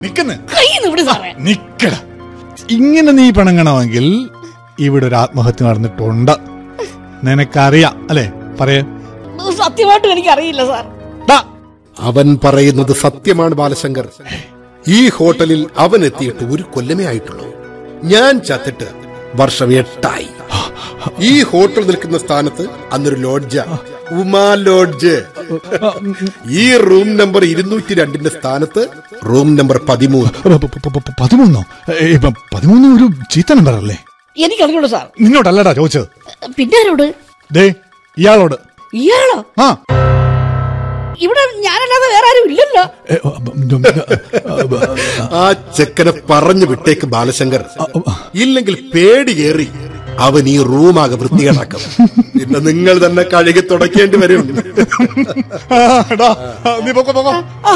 നിക്കുന്ന കൈ ഇവിടെ സാറേ നിക്കട ഇങ്ങനെ നീ പിണങ്ങണമെങ്കിൽ ഇവിടെ ഒരു ആത്മഹത്യ നടന്നിട്ടുണ്ട് നിനക്കറിയാം അല്ലേ പറയേ സത്യമായിട്ടും എനിക്ക് അറിയില്ല സാർ ടാ, അവൻ പറയുന്നത് സത്യമാണ് ബാലശങ്കർ ഈ ഹോട്ടലിൽ അവൻ എത്തിയിട്ട് ഒരു കൊല്ലമേ ആയിട്ടുള്ളൂ ഞാൻ ചത്തിട്ട് വർഷം എട്ടായി ഈ ഹോട്ടൽ നിൽക്കുന്ന സ്ഥാനത്ത് അന്നൊരു ലോഡ്ജ ഉമാ ലോഡ്ജ് ഈ റൂം നമ്പർ ഇരുന്നൂറ്റി രണ്ടിന്റെ സ്ഥാനത്ത് റൂം നമ്പർ പതിമൂന്ന് പ- പ- പ- പ- പതിമൂന്നോ ഏ, ഇപ്പൊ പതിമൂന്ന് ഒരു ചീത്ത നമ്പർ അല്ലേ എനിക്ക് അറിഞ്ഞൂടൂ സാർ നിന്നോടല്ലടാ ചോദിച്ചത് പിന്നെ ആരോട് ദേ ഇയാളോട് ഇയാളോ ആ ഇവിടെ ഞാനല്ലാതെ വേറെ ആരും ഇല്ലല്ലോ ഏ, ഓ, ബ- ഉം, ആ, ബ- ആ ചെക്കനെ പറഞ്ഞു വിട്ടേക്ക് ബാലശങ്കർ ഇല്ലെങ്കിൽ പേടി കയറി അവൻ ഈ റൂമാകെ വൃത്തികേടാക്കും പിന്നെ നിങ്ങൾ തന്നെ കഴുകി തുടക്കേണ്ടി വരും ആ, എടാ, ആ, നീ പൊക്കോ പൊക്കോ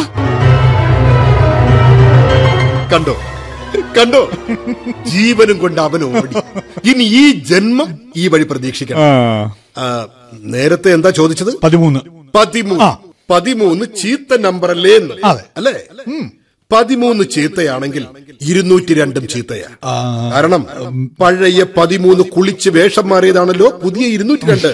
കണ്ടോ കണ്ടോ ജീവനും കൊണ്ട് അവൻ ഓടി ഇനി ഈ ജന്മം ഈ വഴി പ്രതീക്ഷിക്കണം ആ, ആ, നേരത്തെ എന്താ ചോദിച്ചത് പതിമൂന്ന് പതിമൂന്ന് ആ. പതിമൂന്ന് ചീത്ത നമ്പർ അല്ലേ എന്ന് അതെ. അല്ലേ പതിമൂന്ന് ചീത്തയാണെങ്കിൽ ഇരുന്നൂറ്റി രണ്ടും ചീത്തയാ ആ, കാരണം പഴയ പതിമൂന്ന് കുളിച്ച് വേഷം മാറിയതാണല്ലോ പുതിയ ഇരുന്നൂറ്റി രണ്ട്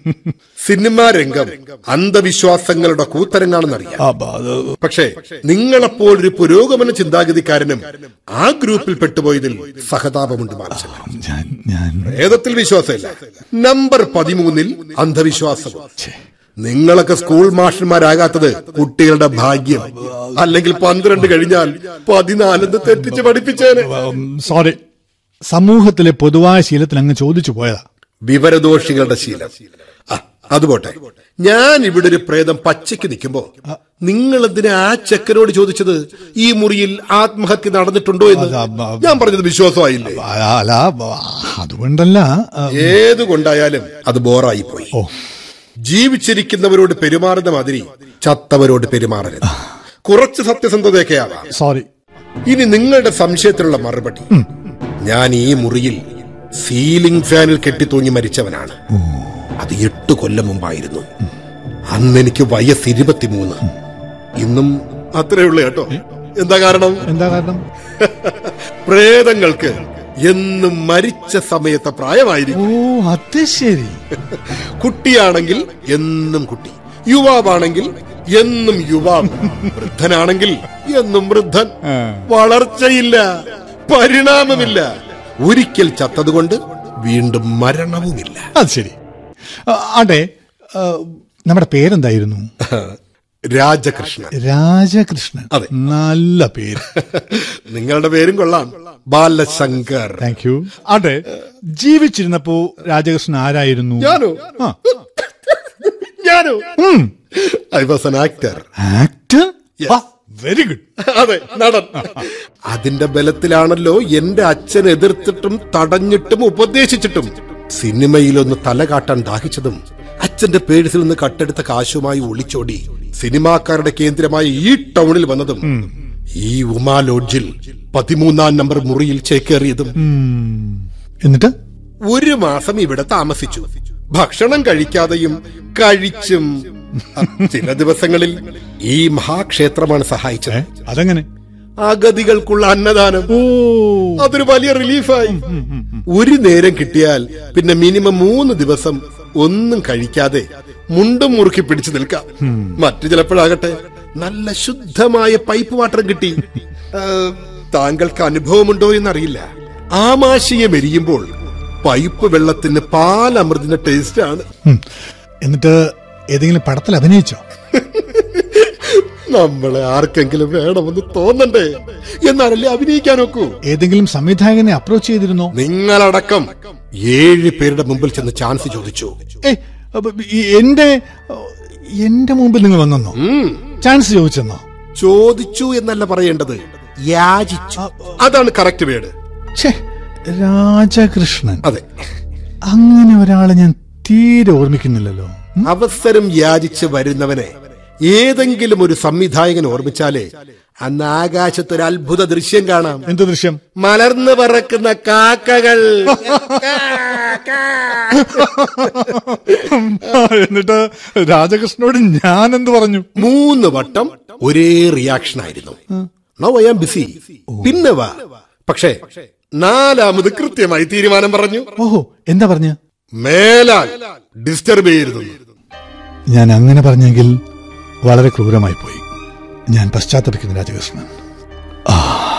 സിനിമാ രംഗം അന്ധവിശ്വാസങ്ങളുടെ കൂത്തരങ്ങാണെന്നറിയാം ആ, ബ- അത് പക്ഷേ നിങ്ങളെപ്പോലൊരു പുരോഗമന ചിന്താഗതിക്കാരനും ആ ഗ്രൂപ്പിൽ പെട്ടുപോയതിൽ സഹതാപമുണ്ട് മാനസിക ഞാൻ ഞാൻ വേദത്തിൽ വിശ്വാസമില്ല നമ്പർ പതിമൂന്നിൽ അന്ധവിശ്വാസം ഛെ. നിങ്ങളൊക്കെ സ്കൂൾ മാഷന്മാരാകാത്തത് കുട്ടികളുടെ ഭാഗ്യം അല്ലെങ്കിൽ പന്ത്രണ്ട് കഴിഞ്ഞാൽ പതിനാലെന്ന് തെറ്റിച്ച് പഠിപ്പിച്ചേനെ ഉം, സോറി സമൂഹത്തിലെ പൊതുവായ ശീലത്തിൽ അങ്ങ് ചോദിച്ചു പോയതാ വിവരദോഷികളുടെ ശീലം ആ, അത് പോട്ടെ ഞാൻ ഇവിടെ ഒരു പ്രേതം പച്ചയ്ക്ക് നിൽക്കുമ്പോ നിങ്ങൾ എന്തിനാ ആ ചെക്കനോട് ചോദിച്ചത് ഈ മുറിയിൽ ആത്മഹത്യ നടന്നിട്ടുണ്ടോ എന്ന് അതാ, ബ- ഞാൻ പറഞ്ഞത് വിശ്വാസമായില്ലേ അല്ല അല്ല, ബ- അതുകൊണ്ടല്ല ആ, ഏതു കൊണ്ടായാലും അത് ബോറായി പോയി ഓ ജീവിച്ചിരിക്കുന്നവരോട് പെരുമാറുന്ന മാതിരി ചത്തവരോട് പെരുമാറരുത് കുറച്ച് സത്യസന്ധതയൊക്കെ ആവാം സോറി ഇനി നിങ്ങളുടെ സംശയത്തിനുള്ള മറുപടി ഞാൻ ഈ മുറിയിൽ സീലിംഗ് ഫാനിൽ കെട്ടിത്തൂങ്ങി മരിച്ചവനാണ് അത് എട്ട് കൊല്ലം മുമ്പായിരുന്നു അന്ന് എനിക്ക് വയസ്സ് ഇരുപത്തിമൂന്ന് ഇന്നും അത്രയുള്ളൂ കേട്ടോ എന്താ കാരണം എന്താ കാരണം പ്രേതങ്ങൾക്ക് എന്നും മരിച്ച സമയത്തെ പ്രായമായിരിക്കും ഓ അത് ശരി കുട്ടിയാണെങ്കിൽ എന്നും കുട്ടി യുവാവാണെങ്കിൽ എന്നും യുവാവ് വൃദ്ധനാണെങ്കിൽ എന്നും വൃദ്ധൻ ആ. വളർച്ചയില്ല പരിണാമമില്ല ഒരിക്കൽ ചത്തതുകൊണ്ട് വീണ്ടും മരണവുമില്ല അത് ശരി ആ, ആട്ടെ ആ, നമ്മുടെ പേരെന്തായിരുന്നു രാജകൃഷ്ണൻ രാജകൃഷ്ണൻ അതെ. നല്ല പേര് നിങ്ങളുടെ പേരും കൊള്ളാം ബാലശങ്കർ താങ്ക് യു ആട്ടെ ജീവിച്ചിരുന്നപ്പോ രാജകൃഷ്ണൻ ആരായിരുന്നു ഞാനോ ആ. ഞാനോ I was an actor actor very good അതെ നടൻ അതിന്റെ ബലത്തിലാണല്ലോ എന്റെ അച്ഛൻ എതിർത്തിട്ടും തടഞ്ഞിട്ടും ഉപദേശിച്ചിട്ടും സിനിമയിലൊന്ന് തല കാട്ടാൻ ദാഹിച്ചതും അച്ഛന്റെ പേഴ്സിൽ നിന്ന് കട്ടെടുത്ത കാശുമായി ഒളിച്ചോടി സിനിമാക്കാരുടെ കേന്ദ്രമായ ഈ ടൗണിൽ വന്നതും ഈ ഉമാ ലോഡ്ജിൽ പതിമൂന്നാം നമ്പർ മുറിയിൽ ചേക്കേറിയതും എന്നിട്ട് ഒരു മാസം ഇവിടെ താമസിച്ചു ഭക്ഷണം കഴിക്കാതെയും കഴിച്ചും ചില ദിവസങ്ങളിൽ ഈ മഹാക്ഷേത്രമാണ് ഏ, സഹായിച്ചത് അതെങ്ങനെ അഗതികൾക്കുള്ള അന്നദാനം ഓ അതൊരു വലിയ റിലീഫായി ഒരു നേരം കിട്ടിയാൽ പിന്നെ മിനിമം മൂന്ന് ദിവസം ഒന്നും കഴിക്കാതെ മുണ്ടും മുറുക്കി പിടിച്ചു നിൽക്കാം മറ്റു ചിലപ്പോഴാകട്ടെ നല്ല ശുദ്ധമായ പൈപ്പ് വാട്ടർ കിട്ടി ആ, താങ്കൾക്ക് അനുഭവമുണ്ടോ എന്നറിയില്ല ആമാശയം എരിയുമ്പോൾ പൈപ്പ് വെള്ളത്തിന് പാലമൃതിന്റെ ടേസ്റ്റ് ആണ് ഉം. എന്നിട്ട് ഏതെങ്കിലും പടത്തിൽ അഭിനയിച്ചോ നമ്മളെ ആർക്കെങ്കിലും വേണമെന്ന് തോന്നണ്ടേ എന്നാലല്ലേ അഭിനയിക്കാൻ നോക്കൂ ഏതെങ്കിലും സംവിധായകനെ അപ്രോച്ച് ചെയ്തിരുന്നോ നിങ്ങളടക്കം ഏഴ് പേരുടെ മുമ്പിൽ ചെന്ന് ചാൻസ് ചോദിച്ചു ഏ അപ്പൊ ഈ എന്റെ എന്റെ മുമ്പിൽ നിങ്ങൾ വന്നെന്നോ ഉം. ചാൻസ് ചോദിച്ചെന്നോ ചോദിച്ചു എന്നല്ല പറയേണ്ടത് യാചിച്ചു അതാണ് കറക്റ്റ് വേർഡ് ഛേ രാജകൃഷ്ണൻ അതെ അങ്ങനെ ഒരാളെ ഞാൻ തീരെ ഓർമ്മിക്കുന്നില്ലല്ലോ ഉം? അവസരം യാചിച്ച് വരുന്നവനെ ഏതെങ്കിലും ഒരു സംവിധായകൻ ഓർമ്മിച്ചാലേ അന്ന് ആകാശത്തൊരു അത്ഭുത ദൃശ്യം കാണാം എന്ത് ദൃശ്യം മലർന്നു പറക്കുന്ന കാക്കകൾ എന്നിട്ട് രാജകൃഷ്ണനോട് ഞാൻ എന്ത് പറഞ്ഞു മൂന്ന് വട്ടം ഒരേ റിയാക്ഷൻ ആയിരുന്നു നൗ ഐ ആം ബിസി പിന്നെ വാ പക്ഷേ നാലാമത് കൃത്യമായി തീരുമാനം പറഞ്ഞു ഓഹോ എന്താ പറഞ്ഞ മേലാൽ ഡിസ്റ്റർബ് ചെയ്യരുതെന്ന് ഞാൻ അങ്ങനെ പറഞ്ഞെങ്കിൽ വളരെ ക്രൂരമായി പോയി ഞാൻ പശ്ചാത്തപിക്കുന്നു രാജകൃഷ്ണൻ ആ,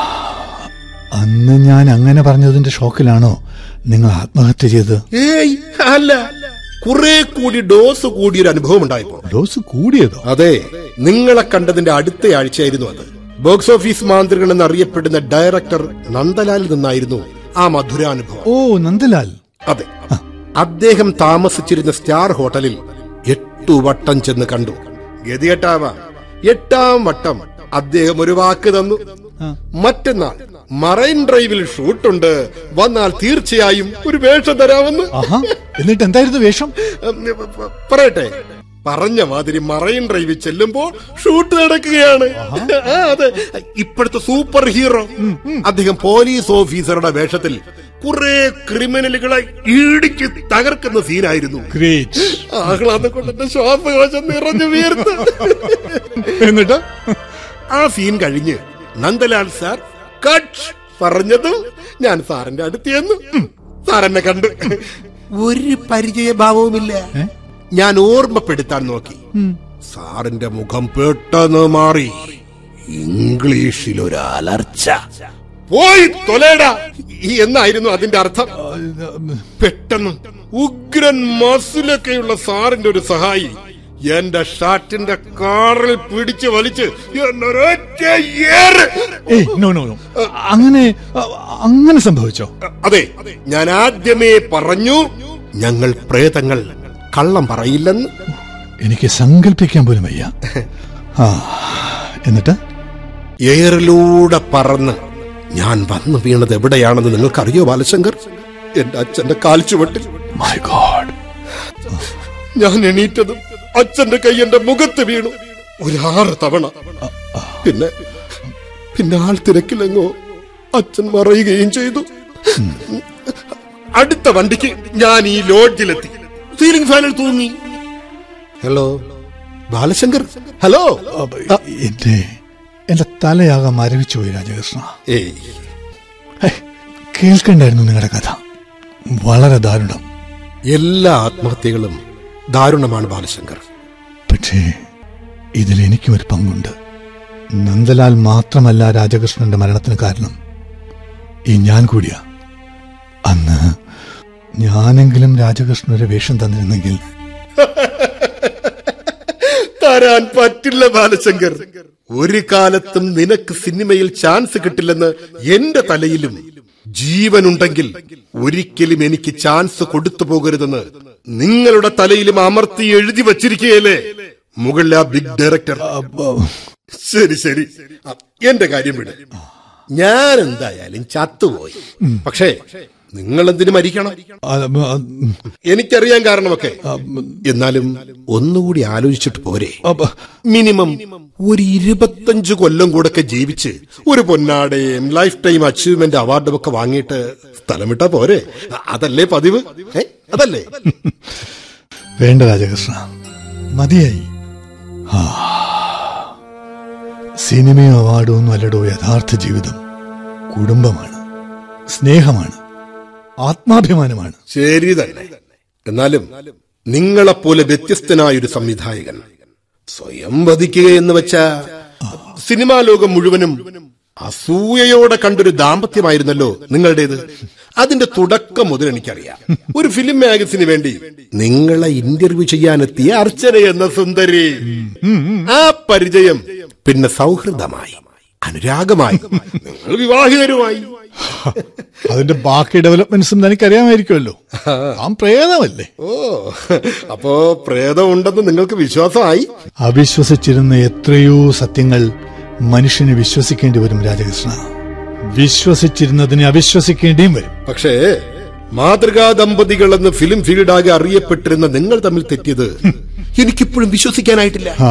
അന്ന് ഞാൻ അങ്ങനെ പറഞ്ഞതിന്റെ ഷോക്കിലാണോ നിങ്ങൾ ആത്മഹത്യ ചെയ്തത് ഏയ് അല്ല കുറെ കൂടി ഡോസ് കൂടിയൊരു അനുഭവം ഉണ്ടായപ്പോ ഡോസ് കൂടിയതോ അതെ നിങ്ങളെ കണ്ടതിന്റെ അടുത്ത ആഴ്ചയായിരുന്നു അത് ബോക്സ് ഓഫീസ് മാന്ത്രികൻ എന്നറിയപ്പെടുന്ന ഡയറക്ടർ നന്ദലാലിൽ നിന്നായിരുന്നു ആ മധുരാനുഭവം ഓ നന്ദലാൽ അതെ അദ്ദേഹം താമസിച്ചിരുന്ന സ്റ്റാർ ഹോട്ടലിൽ എട്ടു വട്ടം ചെന്ന് കണ്ടു ഗതികെട്ടാവാ എട്ടാം വട്ടം അദ്ദേഹം ഒരു വാക്ക് തന്നു മറ്റന്നാൾ മറൈൻ ഡ്രൈവിൽ ഷൂട്ടുണ്ട് വന്നാൽ തീർച്ചയായും ഒരു വേഷം തരാമെന്ന് ആഹാ എന്നിട്ട് എന്തായിരുന്നു വേഷം ഉം, പറയട്ടെ പറഞ്ഞ മാതിരി മറൈൻ ഡ്രൈവിൽ ചെല്ലുമ്പോൾ ഷൂട്ട് നടക്കുകയാണ് ആ, അതെ ഇപ്പോഴത്തെ സൂപ്പർ ഹീറോ അദ്ദേഹം പോലീസ് ഓഫീസറുടെ വേഷത്തിൽ കുറെ ക്രിമിനലുകളെ ഇടിച്ച് തകർക്കുന്ന സീനായിരുന്നു ഗ്രേറ്റ് ആഹ്ലാദം കൊണ്ട് എന്റെ ശ്വാസകോശം നിറഞ്ഞു വീർത്ത് എന്നിട്ട് ആ സീൻ കഴിഞ്ഞ് നന്ദലാൽ സാർ കട്ട് പറഞ്ഞതും ഞാൻ സാറിന്റെ അടുത്ത് ചെന്നു ഉം, സാർ എന്നെ കണ്ടു ഒരു പരിചയഭാവവുമില്ല ഞാൻ ഓർമ്മപ്പെടുത്താൻ നോക്കി സാറിന്റെ മുഖം പെട്ടെന്ന് മാറി ഇംഗ്ലീഷിൽ ഒരു അലർച്ച പോയി തൊലേടാ ഈ എന്നായിരുന്നു അതിന്റെ അർത്ഥം പെട്ടെന്ന് ഉഗ്രൻ മസിലൊക്കെയുള്ള സാറിന്റെ ഒരു സഹായി എന്റെ ഷർട്ടിന്റെ കാറിൽ പിടിച്ച് വലിച്ച് എന്നൊരൊറ്റ ഏറ് ഏയ് നോ നോ നോ അങ്ങനെ അ, അങ്ങനെ സംഭവിച്ചോ അതെ ഞാൻ ആദ്യമേ പറഞ്ഞു ഞങ്ങൾ പ്രേതങ്ങൾ കള്ളം പറയില്ലെന്ന് എനിക്ക് സങ്കല്പിക്കാൻ പോലും വയ്യ ആ എന്നിട്ട് എയറിലൂടെ പറന്ന് ഞാൻ വന്നു വീണത് എവിടെയാണെന്ന് നിങ്ങൾക്കറിയോ ബാലശങ്കർ എന്റെ അച്ഛന്റെ കാൽച്ചുവട്ടിൽ മൈ ഗോഡ് ഞാൻ എണീറ്റതും അച്ഛന്റെ കൈ എന്റെ മുഖത്ത് വീണു ഒരാറ് തവണ പിന്നെ പിന്നെ ആൾ തിരക്കിലെങ്ങോ അച്ഛൻ മറയുകയും ചെയ്തു അടുത്ത വണ്ടിക്ക് ഞാൻ ഈ ലോഡ്ജിലെത്തി സീലിംഗ് ഫാനിൽ തൂങ്ങി ഹലോ ബാലശങ്കർ ഹലോ എന്റെ എന്റെ തലയാകെ മരവിച്ചു പോയി രാജകൃഷ്ണ ഏയ് ഹേ, കേൾക്കണ്ടായിരുന്നു നിങ്ങളുടെ കഥ വളരെ ദാരുണം എല്ലാ ആത്മഹത്യകളും ദാരുണമാണ് ബാലശങ്കർ പക്ഷേ ഇതിൽ എനിക്കും ഒരു പങ്കുണ്ട് നന്ദലാൽ മാത്രമല്ല രാജകൃഷ്ണന്റെ മരണത്തിന് കാരണം ഈ ഞാൻ കൂടിയാ അന്ന് ഞാനെങ്കിലും രാജകൃഷ്ണൻ ഒരു വേഷം തന്നിരുന്നെങ്കിൽ തരാൻ പറ്റില്ല ബാലശങ്കർ ഒരു കാലത്തും നിനക്ക് സിനിമയിൽ ചാൻസ് കിട്ടില്ലെന്ന് എന്റെ തലയിലും ജീവനുണ്ടെങ്കിൽ ഒരിക്കലും എനിക്ക് ചാൻസ് കൊടുത്തു പോകരുതെന്ന് നിങ്ങളുടെ തലയിലും അമർത്തി എഴുതി വച്ചിരിക്കുകയല്ലേ മുകളിലെ ആ ബിഗ് ഡയറക്ടർ ശരി ശരി ആ, എന്റെ കാര്യം വിട് ഞാൻ എന്തായാലും ചത്തുപോയി പക്ഷേ നിങ്ങൾ എന്തിനു മരിക്കണം അത് അത് എനിക്കറിയാൻ കാരണമൊക്കെ എന്നാലും ഒന്നുകൂടി ആലോചിച്ചിട്ട് പോരെ അപ്പ- മിനിമം ഒരു ഇരുപത്തഞ്ച് കൊല്ലം കൂടെ ജീവിച്ച് ഒരു പൊന്നാടയും ലൈഫ് ടൈം അച്ചീവ്മെന്റ് അവാർഡും ഒക്കെ വാങ്ങിയിട്ട് സ്ഥലം വിട്ടാ പോരെ അതല്ലേ പതിവ് ഏ? അതല്ലേ വേണ്ട രാജകൃഷ്ണ മതിയായി ആ. സിനിമയോ അവാർഡോ ഒന്നും അല്ലടോ യഥാർത്ഥ ജീവിതം കുടുംബമാണ് സ്നേഹമാണ് ആത്മാഭിമാനമാണ് ശരി തന്നെ എന്നാലും നിങ്ങളെപ്പോലെ വ്യത്യസ്തനായ ഒരു സംവിധായകൻ സ്വയം വധിക്കുക എന്ന് വെച്ച സിനിമാ ലോകം മുഴുവനും അസൂയയോടെ കണ്ടൊരു ദാമ്പത്യമായിരുന്നല്ലോ നിങ്ങളുടേത് അതിന്റെ തുടക്കം മുതൽ എനിക്കറിയാം ഒരു ഫിലിം മാഗസിന് വേണ്ടി നിങ്ങളെ ഇന്റർവ്യൂ ചെയ്യാനെത്തിയ അർച്ചന എന്ന സുന്ദരി ആ പരിചയം പിന്നെ സൗഹൃദമായി അനുരാഗമായി നിങ്ങൾ വിവാഹിതരുമായി അതിന്റെ ബാക്കി ഡെവലപ്മെന്റ്സും എനിക്കറിയാമായിരിക്കുമല്ലോ താൻ പ്രേതമല്ലേ ഓ അപ്പോ പ്രേതം ഉണ്ടെന്ന് നിങ്ങൾക്ക് വിശ്വാസമായി അവിശ്വസിച്ചിരുന്ന എത്രയോ സത്യങ്ങൾ മനുഷ്യന് വിശ്വസിക്കേണ്ടി വരും രാജകൃഷ്ണ വിശ്വസിച്ചിരുന്നതിനെ അവിശ്വസിക്കേണ്ടിയും വരും പക്ഷേ മാതൃകാ ദമ്പതികൾ എന്ന് ഫിലിം ഫീൽഡാകെ അറിയപ്പെട്ടിരുന്ന നിങ്ങൾ തമ്മിൽ തെറ്റിയത് എനിക്കിപ്പോഴും വിശ്വസിക്കാനായിട്ടില്ല ആ.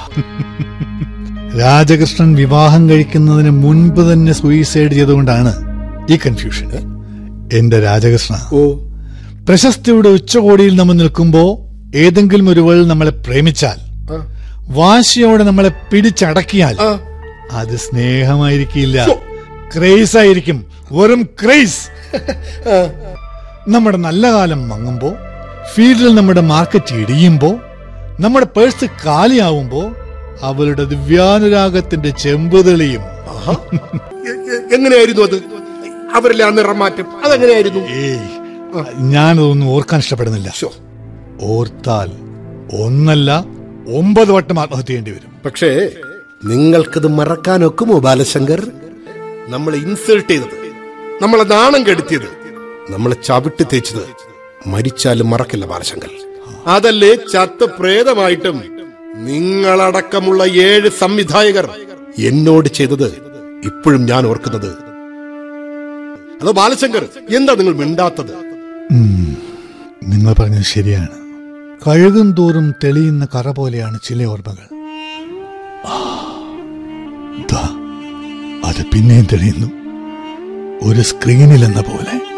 രാജകൃഷ്ണൻ വിവാഹം കഴിക്കുന്നതിന് മുൻപ് തന്നെ സൂയിസൈഡ് ചെയ്തുകൊണ്ടാണ് ഈ കൺഫ്യൂഷൻ എന്റെ രാജകൃഷ്ണ ഓ പ്രശസ്തിയുടെ ഉച്ചകോടിയിൽ നമ്മൾ നിൽക്കുമ്പോ ഏതെങ്കിലും ഒരുവൾ നമ്മളെ പ്രേമിച്ചാൽ ആ, വാശിയോടെ നമ്മളെ പിടിച്ചടക്കിയാൽ ആ. അത് സ്നേഹമായിരിക്കില്ല ശോ. ക്രേസ് ആയിരിക്കും വെറും ക്രേസ് നമ്മുടെ നല്ല കാലം മങ്ങുമ്പോ ഫീൽഡിൽ നമ്മുടെ മാർക്കറ്റ് ഇടിയുമ്പോ നമ്മുടെ പേഴ്സ് കാലിയാവുമ്പോ അവളുടെ ദിവ്യാനുരാഗത്തിന്റെ ചെമ്പ് തെളിയും ആഹാ. എ- എ- എങ്ങനെയായിരുന്നു അത് അവരിലെ ആ നിറം മാറ്റം അതെങ്ങനെയായിരുന്നു ഏയ് ഞാനതൊന്നും ഓർക്കാൻ ഇഷ്ടപ്പെടുന്നില്ല ശോ. ഓർത്താൽ ഒന്നല്ല ഒമ്പത് വട്ടം ആത്മഹത്യ ചെയ്യേണ്ടി വരും പക്ഷേ നിങ്ങൾക്കത് മറക്കാൻ ഒക്കുമോ ബാലശങ്കർ നമ്മളെ ഇൻസൾട്ട് ചെയ്തത് നമ്മളെ നാണം കെടുത്തിയത് നമ്മളെ ചവിട്ടി തേച്ചത് മരിച്ചാലും മറക്കില്ല ബാലശങ്കർ അതല്ലേ ചത്ത പ്രേതമായിട്ടും നിങ്ങളടക്കമുള്ള ഏഴ് സംവിധായകർ എന്നോട് ചെയ്തത് ഇപ്പോഴും ഞാൻ ഓർക്കുന്നത് ഹലോ ബാലശങ്കർ എന്താ നിങ്ങൾ മിണ്ടാത്തത് നിങ്ങൾ പറഞ്ഞത് ശരിയാണ് കഴുകും തോറും തെളിയുന്ന കറ പോലെയാണ് ചില ഓർമ്മകൾ ആ, ദാ, അത് പിന്നെയും തെളിയുന്നു ഒരു സ്ക്രീനിൽ എന്ന പോലെ